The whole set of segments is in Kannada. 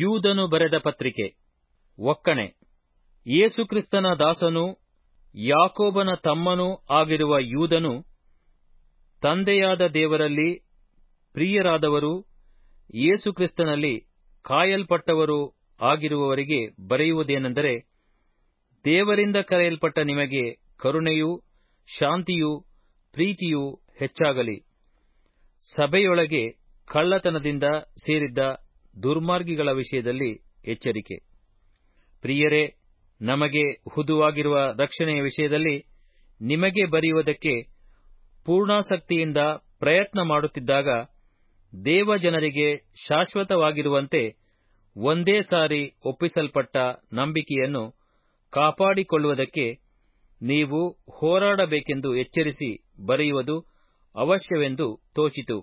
ಯೂದನು ಬರೆದ ಪತ್ರಿಕೆ ಒಕ್ಕಣೆ ಯೇಸುಕ್ರಿಸ್ತನ ದಾಸನೂ ಯಾಕೋಬನ ತಮ್ಮನೂ ಆಗಿರುವ ಯೂದನು ತಂದೆಯಾದ ದೇವರಲ್ಲಿ ಪ್ರಿಯರಾದವರು ಯೇಸುಕ್ರಿಸ್ತನಲ್ಲಿ ಕಾಯಲ್ಪಟ್ಟವರು ಆಗಿರುವವರಿಗೆ ಬರೆಯುವುದೇನೆಂದರೆ ದೇವರಿಂದ ಕರೆಯಲ್ಪಟ್ಟ ನಿಮಗೆ ಕರುಣೆಯೂ ಶಾಂತಿಯೂ ಪ್ರೀತಿಯೂ ಹೆಚ್ಚಾಗಲಿ ಸಭೆಯೊಳಗೆ ಕಳ್ಳತನದಿಂದ ಸೇರಿದ್ದ ದುರ್ಮಾರ್ಗಿಗಳ ವಿಷಯದಲ್ಲಿ ಎಚ್ಚರಿಕೆ ಪ್ರಿಯರೇ ನಮಗೆ ಹುದುವಾಗಿರುವ ರಕ್ಷಣೆಯ ವಿಷಯದಲ್ಲಿ ನಿಮಗೆ ಬರೆಯುವುದಕ್ಕೆ ಪೂರ್ಣಾಸಕ್ತಿಯಿಂದ ಪ್ರಯತ್ನ ಮಾಡುತ್ತಿದ್ದಾಗ ದೇವಜನರಿಗೆ ಶಾಶ್ವತವಾಗಿರುವಂತೆ ಒಂದೇ ಸಾರಿ ಒಪ್ಪಿಸಲ್ಪಟ್ಟ ನಂಬಿಕೆಯನ್ನು ಕಾಪಾಡಿಕೊಳ್ಳುವುದಕ್ಕೆ ನೀವು ಹೋರಾಡಬೇಕೆಂದು ಎಚ್ಚರಿಸಿ ಬರೆಯುವುದು ಅವಶ್ಯವೆಂದು ತೋಚಿತು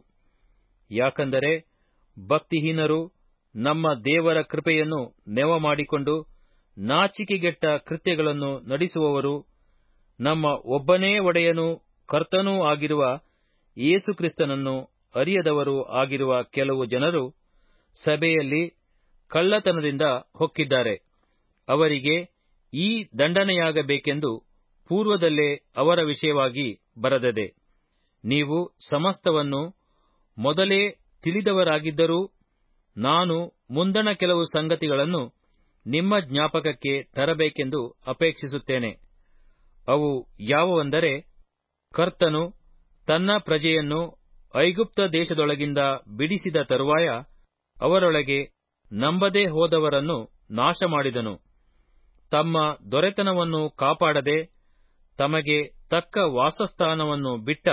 ಯಾಕಂದರೆ ಭಕ್ತಿಹೀನರು ನಮ್ಮ ದೇವರ ಕೃಪೆಯನ್ನು ನೆವ ಮಾಡಿಕೊಂಡು ನಾಚಿಕೆಗೆಟ್ಟ ಕೃತ್ಯಗಳನ್ನು ನಡೆಸುವವರು ನಮ್ಮ ಒಬ್ಬನೇ ಒಡೆಯನೂ ಕರ್ತನೂ ಆಗಿರುವ ಯೇಸುಕ್ರಿಸ್ತನನ್ನು ಅರಿಯದವರು ಆಗಿರುವ ಕೆಲವು ಜನರು ಸಭೆಯಲ್ಲಿ ಕಳ್ಳತನದಿಂದ ಹೊಕ್ಕಿದ್ದಾರೆ ಅವರಿಗೆ ಈ ದಂಡನೆಯಾಗಬೇಕೆಂದು ಪೂರ್ವದಲ್ಲೇ ಅವರ ವಿಷಯವಾಗಿ ಬರೆದದೆ ನೀವು ಸಮಸ್ತವನ್ನು ಮೊದಲೇ ತಿಳಿದವರಾಗಿದ್ದರೂ ನಾನು ಮುಂದಣ ಕೆಲವು ಸಂಗತಿಗಳನ್ನು ನಿಮ್ಮ ಜ್ಞಾಪಕಕ್ಕೆ ತರಬೇಕೆಂದು ಅಪೇಕ್ಷಿಸುತ್ತೇನೆ ಅವು ಯಾವುವೆಂದರೆ ಕರ್ತನು ತನ್ನ ಪ್ರಜೆಯನ್ನು ಐಗುಪ್ತ ದೇಶದೊಳಗಿಂದ ಬಿಡಿಸಿದ ತರುವಾಯ ಅವರೊಳಗೆ ನಂಬದೇ ಹೋದವರನ್ನು ನಾಶಮಾಡಿದನು ತಮ್ಮ ದೊರೆತನವನ್ನು ಕಾಪಾಡದೆ ತಮಗೆ ತಕ್ಕ ವಾಸಸ್ಥಾನವನ್ನು ಬಿಟ್ಟ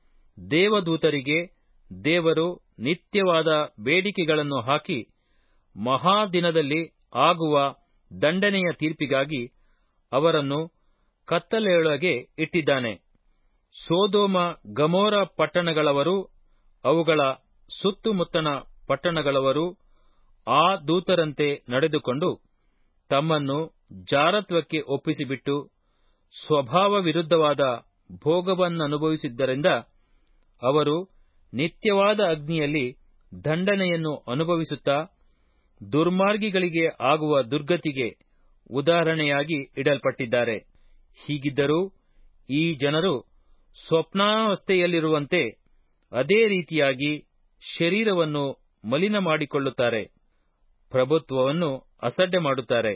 ದೇವದೂತರಿಗೆ ದೇವರು ನಿತ್ಯವಾದ ಬೇಡಿಕೆಗಳನ್ನು ಹಾಕಿ ಮಹಾದಿನದಲ್ಲಿ ಆಗುವ ದಂಡನೆಯ ತೀರ್ಪಿಗಾಗಿ ಅವರನ್ನು ಕತ್ತಲೆಯೊಳಗೆ ಇಟ್ಟಿದ್ದಾನೆ ಸೋದೋಮ ಗಮೋರ ಪಟ್ಟಣಗಳವರು ಅವುಗಳ ಸುತ್ತುಮುತ್ತಣ ಪಟ್ಟಣಗಳವರು ಆ ದೂತರಂತೆ ನಡೆದುಕೊಂಡು ತಮ್ಮನ್ನು ಜಾರತ್ವಕ್ಕೆ ಒಪ್ಪಿಸಿಬಿಟ್ಟು ಸ್ವಭಾವ ವಿರುದ್ಧವಾದ ಭೋಗವನ್ನನುಭವಿಸಿದ್ದರಿಂದ ಅವರು ನಿತ್ಯವಾದ ಅಗ್ನಿಯಲ್ಲಿ ದಂಡನೆಯನ್ನು ಅನುಭವಿಸುತ್ತಾ ದುರ್ಮಾರ್ಗಿಗಳಿಗೆ ಆಗುವ ದುರ್ಗತಿಗೆ ಉದಾಹರಣೆಯಾಗಿ ಇಡಲ್ಪಟ್ಟಿದ್ದಾರೆ ಹೀಗಿದ್ದರೂ ಈ ಜನರು ಸ್ವಪ್ನಾವಸ್ಥೆಯಲ್ಲಿರುವಂತೆ ಅದೇ ರೀತಿಯಾಗಿ ಶರೀರವನ್ನು ಮಲಿನ ಮಾಡಿಕೊಳ್ಳುತ್ತಾರೆ ಪ್ರಭುತ್ವವನ್ನು ಅಸಡ್ಡೆ ಮಾಡುತ್ತಾರೆ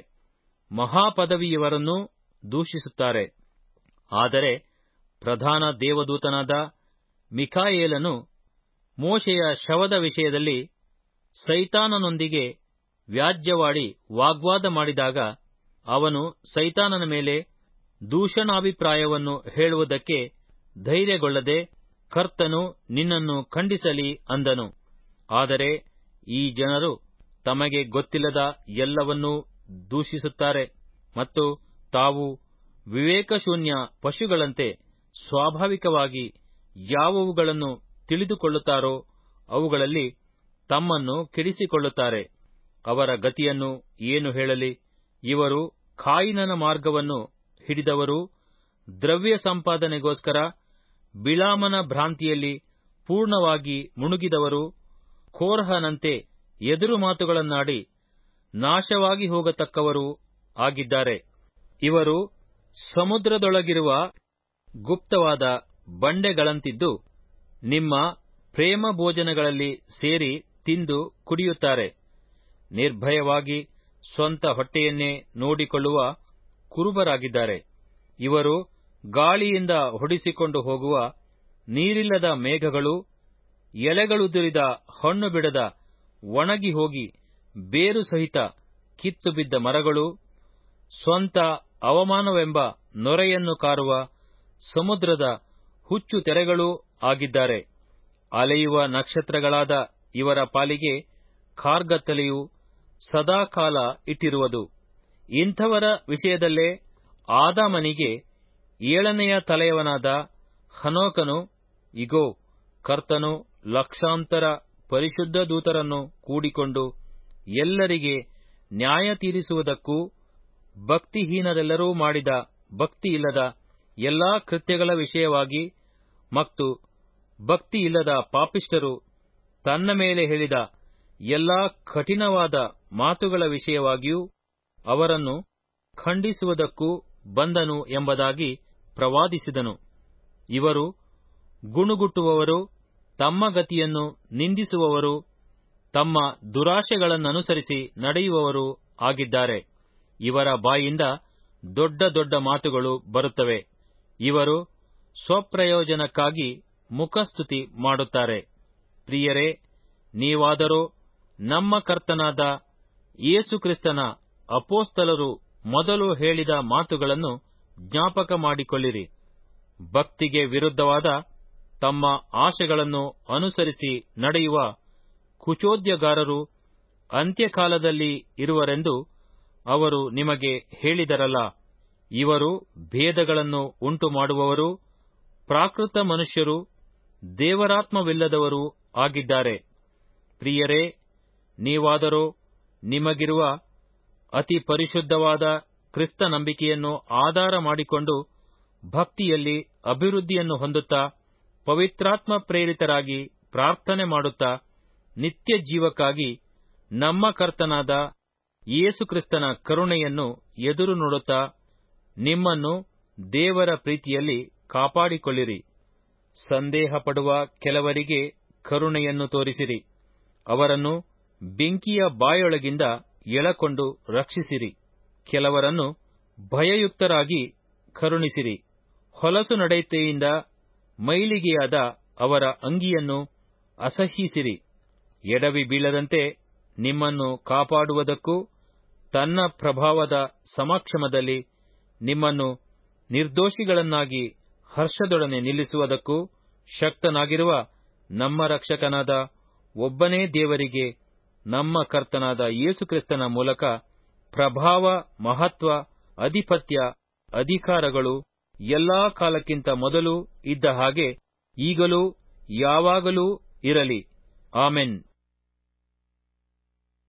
ಮಹಾಪದವಿಯವರನ್ನೂ ದೂಷಿಸುತ್ತಾರೆ ಆದರೆ ಪ್ರಧಾನ ದೇವದೂತನಾದ ಮಿಖಾಯೇಲನು ಮೋಶೆಯ ಶವದ ವಿಷಯದಲ್ಲಿ ಸೈತಾನನೊಂದಿಗೆ ವ್ಯಾಜ್ಯವಾಡಿ ವಾಗ್ವಾದ ಮಾಡಿದಾಗ ಅವನು ಸೈತಾನನ ಮೇಲೆ ದೂಷಣಾಭಿಪ್ರಾಯವನ್ನು ಹೇಳುವುದಕ್ಕೆ ಧೈರ್ಯಗೊಳ್ಳದೆ ಕರ್ತನು ನಿನ್ನನ್ನು ಖಂಡಿಸಲಿ ಅಂದನು ಆದರೆ ಈ ಜನರು ತಮಗೆ ಗೊತ್ತಿಲ್ಲದ ಎಲ್ಲವನ್ನೂ ದೂಷಿಸುತ್ತಾರೆ ಮತ್ತು ತಾವು ವಿವೇಕಶೂನ್ಯ ಪಶುಗಳಂತೆ ಸ್ವಾಭಾವಿಕವಾಗಿ ಯಾವುವುಗಳನ್ನು ತಿಳಿದುಕೊಳ್ಳುತ್ತಾರೋ ಅವುಗಳಲ್ಲಿ ತಮ್ಮನ್ನು ಕೆಡಿಸಿಕೊಳ್ಳುತ್ತಾರೆ ಅವರ ಗತಿಯನ್ನು ಏನು ಹೇಳಲಿ ಇವರು ಕಾಯಿನನ ಮಾರ್ಗವನ್ನು ಹಿಡಿದವರು ದ್ರವ್ಯ ಸಂಪಾದನೆಗೋಸ್ಕರ ಬಿಳಾಮನ ಭ್ರಾಂತಿಯಲ್ಲಿ ಪೂರ್ಣವಾಗಿ ಮುಣುಗಿದವರು ಕೋರಹನಂತೆ ಎದುರು ಮಾತುಗಳನ್ನಾಡಿ ನಾಶವಾಗಿ ಹೋಗತಕ್ಕವರೂ ಆಗಿದ್ದಾರೆ ಇವರು ಸಮುದ್ರದೊಳಗಿರುವ ಗುಪ್ತವಾದ ಬಂಡೆಗಳಂತಿದ್ದು ನಿಮ್ಮ ಪ್ರೇಮ ಭೋಜನಗಳಲ್ಲಿ ಸೇರಿ ತಿಂದು ಕುಡಿಯುತ್ತಾರೆ ನಿರ್ಭಯವಾಗಿ ಸ್ವಂತ ಹೊಟ್ಟೆಯನ್ನೇ ನೋಡಿಕೊಳ್ಳುವ ಕುರುಬರಾಗಿದ್ದಾರೆ ಇವರು ಗಾಳಿಯಿಂದ ಹೊಡಿಸಿಕೊಂಡು ಹೋಗುವ ನೀರಿಲ್ಲದ ಮೇಘಗಳು ಎಲೆಗಳುದುರಿದ ಹಣ್ಣು ಬಿಡದ ಒಣಗಿ ಹೋಗಿ ಬೇರು ಸಹಿತ ಕಿತ್ತು ಬಿದ್ದ ಮರಗಳು ಸ್ವಂತ ಅವಮಾನವೆಂಬ ನೊರೆಯನ್ನು ಕಾರುವ ಸಮುದ್ರದ ಹುಚ್ಚು ತೆರೆಗಳೂ ಆಗಿದ್ದಾರೆ ಅಲೆಯುವ ನಕ್ಷತ್ರಗಳಾದ ಇವರ ಪಾಲಿಗೆ ಕಾರ್ಗತ್ತಲೆಯು ಸದಾಕಾಲ ಇಟ್ಟಿರುವುದು ಇಂಥವರ ವಿಷಯದಲ್ಲೇ ಆದಾಮನಿಗೆ ಏಳನೆಯ ತಲೆಯವನಾದ ಹನೋಕನು ಇಗೋ ಕರ್ತನು ಲಕ್ಷಾಂತರ ಪರಿಶುದ್ಧ ದೂತರನ್ನು ಕೂಡಿಕೊಂಡು ಎಲ್ಲರಿಗೆ ನ್ಯಾಯ ತೀರಿಸುವುದಕ್ಕೂ ಭಕ್ತಿಹೀನರೆಲ್ಲರೂ ಮಾಡಿದ ಭಕ್ತಿಯಿಲ್ಲದ ಎಲ್ಲಾ ಕೃತ್ಯಗಳ ವಿಷಯವಾಗಿ ಮತ್ತು ಭಕ್ತಿಯಿಲ್ಲದ ಪಾಪಿಷ್ಠರು ತನ್ನ ಮೇಲೆ ಹೇಳಿದ ಎಲ್ಲಾ ಕಠಿಣವಾದ ಮಾತುಗಳ ವಿಷಯವಾಗಿಯೂ ಅವರನ್ನು ಖಂಡಿಸುವುದಕ್ಕೂ ಬಂದನು ಎಂಬುದಾಗಿ ಪ್ರವಾದಿಸಿದನು ಇವರು ಗುಣುಗುಟ್ಟುವವರು ತಮ್ಮ ಗತಿಯನ್ನು ನಿಂದಿಸುವವರು ತಮ್ಮ ದುರಾಶೆಗಳನ್ನನುಸರಿಸಿ ನಡೆಯುವವರು ಆಗಿದ್ದಾರೆ ಇವರ ಬಾಯಿಂದ ದೊಡ್ಡ ದೊಡ್ಡ ಮಾತುಗಳು ಬರುತ್ತವೆ ಇವರು ಸ್ವಪ್ರಯೋಜನಕ್ಕಾಗಿ ಮುಖಸ್ತುತಿ ಮಾಡುತ್ತಾರೆ ಪ್ರಿಯರೇ ನೀವಾದರೋ ನಮ್ಮ ಕರ್ತನಾದ ಯೇಸುಕ್ರಿಸ್ತನ ಅಪೋಸ್ತಲರು ಮೊದಲು ಹೇಳಿದ ಮಾತುಗಳನ್ನು ಜ್ಞಾಪಕ ಮಾಡಿಕೊಳ್ಳಿರಿ ಭಕ್ತಿಗೆ ವಿರುದ್ಧವಾದ ತಮ್ಮ ಆಶೆಗಳನ್ನು ಅನುಸರಿಸಿ ನಡೆಯುವ ಕುಚೋದ್ಯಗಾರರು ಅಂತ್ಯಕಾಲದಲ್ಲಿ ಇರುವರೆಂದು ಅವರು ನಿಮಗೆ ಹೇಳಿದರಲ್ಲ ಇವರು ಭೇದಗಳನ್ನು ಉಂಟು ಮಾಡುವವರು ಪ್ರಾಕೃತ ಮನುಷ್ಯರು ದೇವರಾತ್ಮವಿಲ್ಲದವರೂ ಆಗಿದ್ದಾರೆ ಪ್ರಿಯರೇ ನೀವಾದರೋ ನಿಮಗಿರುವ ಅತಿ ಪರಿಶುದ್ಧವಾದ ಕ್ರಿಸ್ತ ನಂಬಿಕೆಯನ್ನು ಆಧಾರ ಮಾಡಿಕೊಂಡು ಭಕ್ತಿಯಲ್ಲಿ ಅಭಿವೃದ್ಧಿಯನ್ನು ಹೊಂದುತ್ತಾ ಪವಿತ್ರಾತ್ಮ ಪ್ರೇರಿತರಾಗಿ ಪ್ರಾರ್ಥನೆ ಮಾಡುತ್ತಾ ನಿತ್ಯ ಜೀವಕ್ಕಾಗಿ ನಮ್ಮ ಕರ್ತನಾದ ಯೇಸುಕ್ರಿಸ್ತನ ಕರುಣೆಯನ್ನು ಎದುರು ನೋಡುತ್ತಾ ನಿಮ್ಮನ್ನು ದೇವರ ಪ್ರೀತಿಯಲ್ಲಿ ಕಾಪಾಡಿಕೊಳ್ಳಿರಿ ಸಂದೇಹ ಪಡುವ ಕೆಲವರಿಗೆ ಕರುಣೆಯನ್ನು ತೋರಿಸಿರಿ ಅವರನ್ನು ಬೆಂಕಿಯ ಬಾಯೊಳಗಿಂದ ಎಳಕೊಂಡು ರಕ್ಷಿಸಿರಿ ಕೆಲವರನ್ನು ಭಯಯುಕ್ತರಾಗಿ ಕರುಣಿಸಿರಿ ಹೊಲಸು ನಡತೆಯಿಂದ ಮೈಲಿಗೆಯಾದ ಅವರ ಅಂಗಿಯನ್ನು ಅಸಹ್ಯಿಸಿರಿ ಎಡವಿ ಬೀಳದಂತೆ ನಿಮ್ಮನ್ನು ಕಾಪಾಡುವುದಕ್ಕೂ ತನ್ನ ಪ್ರಭಾವದ ಸಮಕ್ಷಮದಲ್ಲಿ ನಿಮ್ಮನ್ನು ನಿರ್ದೋಷಿಗಳನ್ನಾಗಿ ಹರ್ಷದೊಡನೆ ನಿಲ್ಲಿಸುವುದಕ್ಕೂ ಶಕ್ತನಾಗಿರುವ ನಮ್ಮ ರಕ್ಷಕನಾದ ಒಬ್ಬನೇ ದೇವರಿಗೆ ನಮ್ಮ ಕರ್ತನಾದ ಯೇಸುಕ್ರಿಸ್ತನ ಮೂಲಕ ಪ್ರಭಾವ ಮಹತ್ವ ಅಧಿಪತ್ಯ ಅಧಿಕಾರಗಳು ಎಲ್ಲಾ ಕಾಲಕ್ಕಿಂತ ಮೊದಲು ಇದ್ದ ಹಾಗೆ ಈಗಲೂ ಯಾವಾಗಲೂ ಇರಲಿ ಆಮೆನ್